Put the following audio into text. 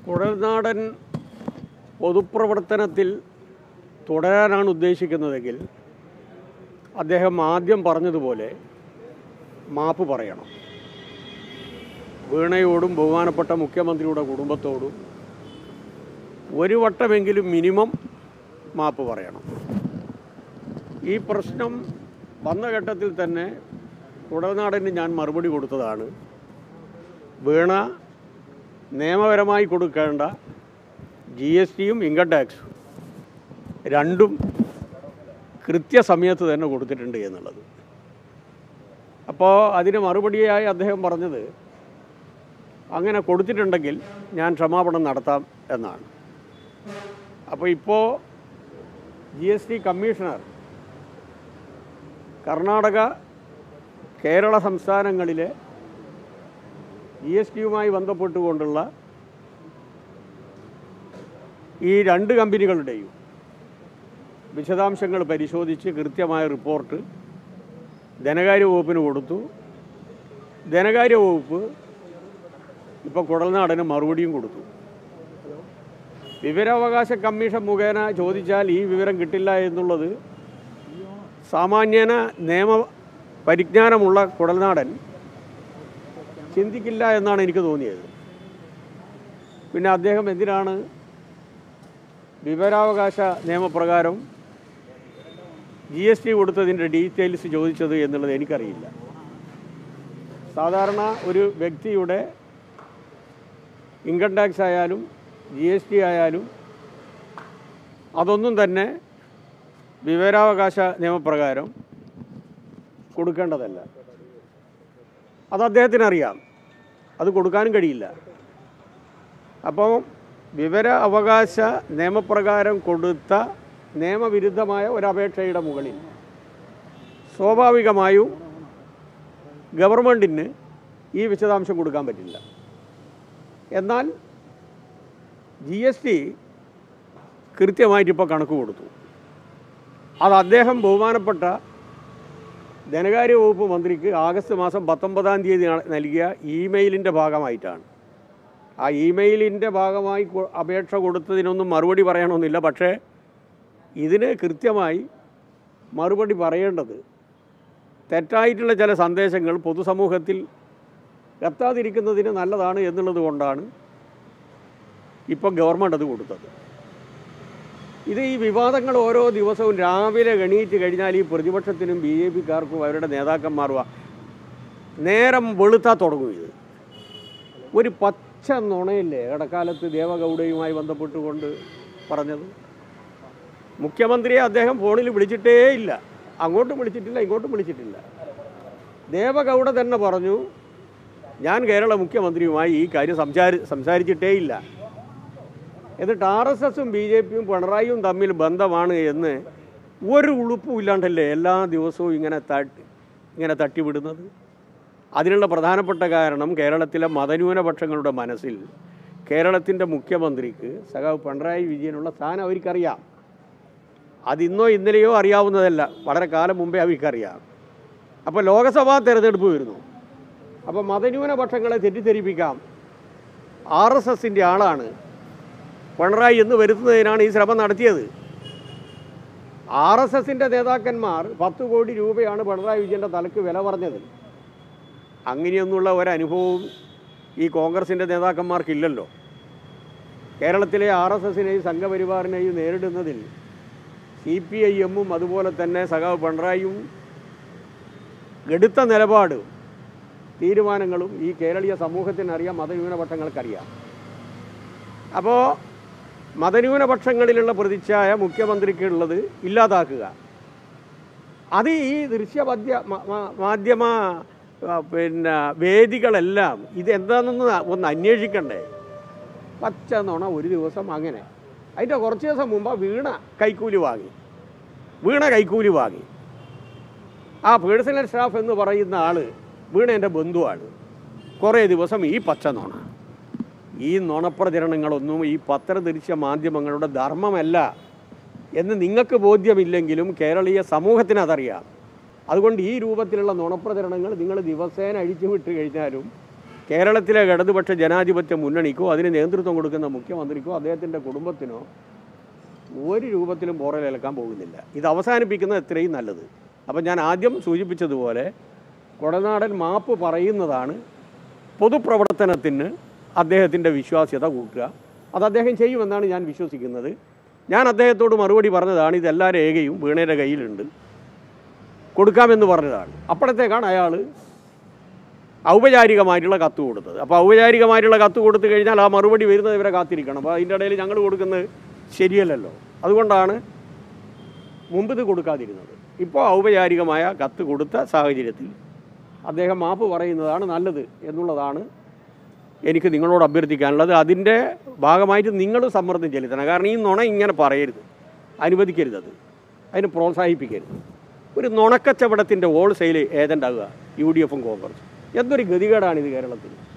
കുഴൽനാടൻ പൊതുപ്രവർത്തനത്തിൽ തുടരാനാണ് ഉദ്ദേശിക്കുന്നതെങ്കിൽ അദ്ദേഹം ആദ്യം പറഞ്ഞതുപോലെ മാപ്പ് പറയണം വീണയോടും ബഹുമാനപ്പെട്ട മുഖ്യമന്ത്രിയുടെ കുടുംബത്തോടും ഒരു വട്ടമെങ്കിലും മിനിമം മാപ്പ് പറയണം ഈ പ്രശ്നം വന്ന ഘട്ടത്തിൽ തന്നെ കുടൽനാടന് ഞാൻ മറുപടി കൊടുത്തതാണ് വീണ നിയമപരമായി കൊടുക്കേണ്ട ജി എസ് ടിയും ഇൻകം ടാക്സും രണ്ടും കൃത്യസമയത്ത് തന്നെ കൊടുത്തിട്ടുണ്ട് എന്നുള്ളത് അപ്പോൾ അതിന് മറുപടിയായി അദ്ദേഹം പറഞ്ഞത് അങ്ങനെ കൊടുത്തിട്ടുണ്ടെങ്കിൽ ഞാൻ ക്ഷമാപണം നടത്താം എന്നാണ് അപ്പോൾ ഇപ്പോൾ G S T commissioner Karnataka Kerala സംസ്ഥാനങ്ങളിലെ ജി എസ് ടിയുമായി ബന്ധപ്പെട്ടുകൊണ്ടുള്ള ഈ രണ്ട് കമ്പനികളുടെയും വിശദാംശങ്ങൾ പരിശോധിച്ച് കൃത്യമായ റിപ്പോർട്ട് ധനകാര്യ വകുപ്പിന് കൊടുത്തു ധനകാര്യ വകുപ്പ് ഇപ്പോൾ കുടൽനാടന് മറുപടിയും കൊടുത്തു വിവരാവകാശ കമ്മീഷൻ മുഖേന ചോദിച്ചാൽ ഈ വിവരം കിട്ടില്ല എന്നുള്ളത് സാമാന്യന നിയമ പരിജ്ഞാനമുള്ള കുടൽനാടൻ ചിന്തിക്കില്ല എന്നാണ് എനിക്ക് തോന്നിയത് പിന്നെ അദ്ദേഹം എന്തിനാണ് വിവരാവകാശ നിയമപ്രകാരം ജി എസ് ടി കൊടുത്തതിൻ്റെ ഡീറ്റെയിൽസ് ചോദിച്ചത് എന്നുള്ളത് എനിക്കറിയില്ല സാധാരണ ഒരു വ്യക്തിയുടെ ഇൻകം ടാക്സ് ആയാലും ജി എസ് ടി ആയാലും അതൊന്നും തന്നെ വിവരാവകാശ നിയമപ്രകാരം കൊടുക്കേണ്ടതല്ല അത് അദ്ദേഹത്തിന് അറിയാം അത് കൊടുക്കാനും കഴിയില്ല അപ്പോൾ വിവര അവകാശ നിയമപ്രകാരം കൊടുത്ത നിയമവിരുദ്ധമായ ഒരപേക്ഷയുടെ മുകളിൽ സ്വാഭാവികമായും ഗവൺമെൻറ്റിന് ഈ വിശദാംശം കൊടുക്കാൻ പറ്റില്ല എന്നാൽ ജി എസ് ടി കൃത്യമായിട്ട് ഇപ്പോൾ കണക്ക് കൊടുത്തു അത് അദ്ദേഹം ബഹുമാനപ്പെട്ട ധനകാര്യ വകുപ്പ് മന്ത്രിക്ക് ആഗസ്റ്റ് മാസം പത്തൊമ്പതാം തീയതി ന- നൽകിയ ഇമെയിലിൻ്റെ ഭാഗമായിട്ടാണ് ആ ഇമെയിലിൻ്റെ ഭാഗമായി കൊ- അപേക്ഷ കൊടുത്തതിനൊന്നും മറുപടി പറയണമെന്നില്ല പക്ഷേ ഇതിന് കൃത്യമായി മറുപടി പറയേണ്ടത് തെറ്റായിട്ടുള്ള ചില സന്ദേശങ്ങൾ പൊതുസമൂഹത്തിൽ എത്താതിരിക്കുന്നതിന് നല്ലതാണ് എന്നുള്ളത് കൊണ്ടാണ് ഇപ്പം ഗവൺമെൻറ് അത് കൊടുത്തത് ഇത് ഈ വിവാദങ്ങൾ ഓരോ ദിവസവും രാവിലെ എണീറ്റ് കഴിഞ്ഞാൽ ഈ പ്രതിപക്ഷത്തിനും ബി ജെ പിക്കാർക്കും അവരുടെ നേതാക്കന്മാരും നേരം വെളുത്താ തുടങ്ങും ഇത് ഒരു പച്ച നുണയില്ലേ ഇടക്കാലത്ത് ദേവഗൗഡയുമായി ബന്ധപ്പെട്ടുകൊണ്ട് പറഞ്ഞത് മുഖ്യമന്ത്രിയെ അദ്ദേഹം ഫോണിൽ വിളിച്ചിട്ടേ ഇല്ല അങ്ങോട്ടും വിളിച്ചിട്ടില്ല ഇങ്ങോട്ടും വിളിച്ചിട്ടില്ല ദേവഗൗഡ തന്നെ പറഞ്ഞു ഞാൻ കേരള മുഖ്യമന്ത്രിയുമായി ഈ കാര്യം സംസാരി സംസാരിച്ചിട്ടേ ഇല്ല എന്നിട്ട് ആർ എസ് എസും ബി ജെ പിയും പിണറായിയും തമ്മിൽ ബന്ധമാണ് എന്ന് ഒരു ഉളുപ്പും ഇല്ലാണ്ടല്ലേ എല്ലാ ദിവസവും ഇങ്ങനെ തട്ടി ഇങ്ങനെ തട്ടിവിടുന്നത് അതിനുള്ള പ്രധാനപ്പെട്ട കാരണം കേരളത്തിലെ മതന്യൂനപക്ഷങ്ങളുടെ മനസ്സിൽ കേരളത്തിൻ്റെ മുഖ്യമന്ത്രിക്ക് സഖാവ് പിണറായി വിജയനുള്ള സ്ഥാനം അവർക്കറിയാം അതിന്നോ ഇന്നലെയോ അറിയാവുന്നതല്ല വളരെ കാലം മുമ്പേ അവർക്കറിയാം അപ്പോൾ ലോക്സഭാ തെരഞ്ഞെടുപ്പ് വരുന്നു അപ്പോൾ മതന്യൂനപക്ഷങ്ങളെ തെറ്റിദ്ധരിപ്പിക്കാം ആർ എസ് എസിൻ്റെ ആളാണ് പിണറായി എന്ന് വരുത്തുന്നതിനാണ് ഈ ശ്രമം നടത്തിയത് ആർ എസ് എസിൻ്റെ നേതാക്കന്മാർ പത്ത് കോടി രൂപയാണ് പിണറായി വിജയൻ്റെ തലക്ക് വില പറഞ്ഞത് അങ്ങനെയൊന്നുള്ള ഒരനുഭവവും ഈ കോൺഗ്രസിൻ്റെ നേതാക്കന്മാർക്കില്ലല്ലോ കേരളത്തിലെ ആർ എസ് എസിനെയും സംഘപരിവാറിനെയും നേരിടുന്നതിൽ സി പി ഐ എമ്മും അതുപോലെ തന്നെ സഖാവ് പിണറായിയും എടുത്ത നിലപാട് തീരുമാനങ്ങളും ഈ കേരളീയ സമൂഹത്തിനറിയാം മതന്യൂനപക്ഷങ്ങൾക്കറിയാം അപ്പോൾ മതന്യൂനപക്ഷങ്ങളിലുള്ള പ്രതിച്ഛായ മുഖ്യമന്ത്രിക്കുള്ളത് ഇല്ലാതാക്കുക അത് ഈ ദൃശ്യമാധ്യ മ- മ- മാധ്യമ ആ, പിന്നെ വേദികളെല്ലാം ഇതെന്താണെന്ന് ഒന്ന് അന്വേഷിക്കണ്ടേ പച്ച നുണ ഒരു ദിവസം അങ്ങനെ അതിൻ്റെ കുറച്ച് ദിവസം മുമ്പ് വീണ കൈക്കൂലി വാങ്ങി വീണ കൈക്കൂലി വാങ്ങി ആ പേഴ്സണൽ സ്റ്റാഫ് എന്ന് പറയുന്ന ആൾ വീണ എൻ്റെ ബന്ധുവാണ് കുറേ ദിവസം ഈ പച്ച നുണ ഈ നുണപ്രചരണങ്ങളൊന്നും ഈ പത്രദൃശ്യ മാധ്യമങ്ങളുടെ ധർമ്മമല്ല എന്ന് നിങ്ങൾക്ക് ബോധ്യമില്ലെങ്കിലും കേരളീയ സമൂഹത്തിന് അതറിയാം അതുകൊണ്ട് ഈ രൂപത്തിലുള്ള നുണപ്രചരണങ്ങൾ നിങ്ങൾ ദിവസേന അഴിച്ചു വിട്ട് കഴിഞ്ഞാലും കേരളത്തിലെ ഇടതുപക്ഷ ജനാധിപത്യ മുന്നണിക്കോ അതിന് നേതൃത്വം കൊടുക്കുന്ന മുഖ്യമന്ത്രിക്കോ അദ്ദേഹത്തിൻ്റെ കുടുംബത്തിനോ ഒരു രൂപത്തിലും പോറലേൽക്കാൻ പോകുന്നില്ല ഇത് അവസാനിപ്പിക്കുന്നത് എത്രയും നല്ലത് അപ്പം ഞാൻ ആദ്യം സൂചിപ്പിച്ചതുപോലെ കൊടനാടൻ മാപ്പ് പറയുന്നതാണ് പൊതുപ്രവർത്തനത്തിന് അദ്ദേഹത്തിൻ്റെ വിശ്വാസ്യത കൂട്ടുക അത് അദ്ദേഹം ചെയ്യുമെന്നാണ് ഞാൻ വിശ്വസിക്കുന്നത് ഞാൻ അദ്ദേഹത്തോട് മറുപടി പറഞ്ഞതാണ് ഇതെല്ലാ രേഖയും വീണയുടെ കയ്യിലുണ്ട് കൊടുക്കാമെന്ന് പറഞ്ഞതാണ് അപ്പോഴത്തേക്കാണ് അയാൾ ഔപചാരികമായിട്ടുള്ള കത്ത് കൊടുത്തത് അപ്പോൾ ഔപചാരികമായിട്ടുള്ള കത്ത് കൊടുത്തു കഴിഞ്ഞാൽ ആ മറുപടി വരുന്നത് ഇവരെ കാത്തിരിക്കണം അപ്പോൾ അതിൻ്റെ ഇടയിൽ ഞങ്ങൾ കൊടുക്കുന്നത് ശരിയല്ലല്ലോ അതുകൊണ്ടാണ് മുമ്പ് ഇത് കൊടുക്കാതിരുന്നത് ഇപ്പോൾ ഔപചാരികമായ കത്ത് കൊടുത്ത സാഹചര്യത്തിൽ അദ്ദേഹം മാപ്പ് പറയുന്നതാണ് നല്ലത് എന്നുള്ളതാണ് എനിക്ക് നിങ്ങളോട് അഭ്യർത്ഥിക്കാനുള്ളത് അതിൻ്റെ ഭാഗമായിട്ട് നിങ്ങൾ സമ്മർദ്ദം ചെലുത്തണം കാരണം ഈ നുണ ഇങ്ങനെ പറയരുത് അനുവദിക്കരുത് അത് അതിന് പ്രോത്സാഹിപ്പിക്കരുത് ഒരു നുണക്കച്ചവടത്തിൻ്റെ ഹോൾസെയിൽ ഏജൻ്റ് ആകുക യു ഡി എഫും കോൺഗ്രസും എന്തൊരു ഗതികേടാണിത് കേരളത്തിൽ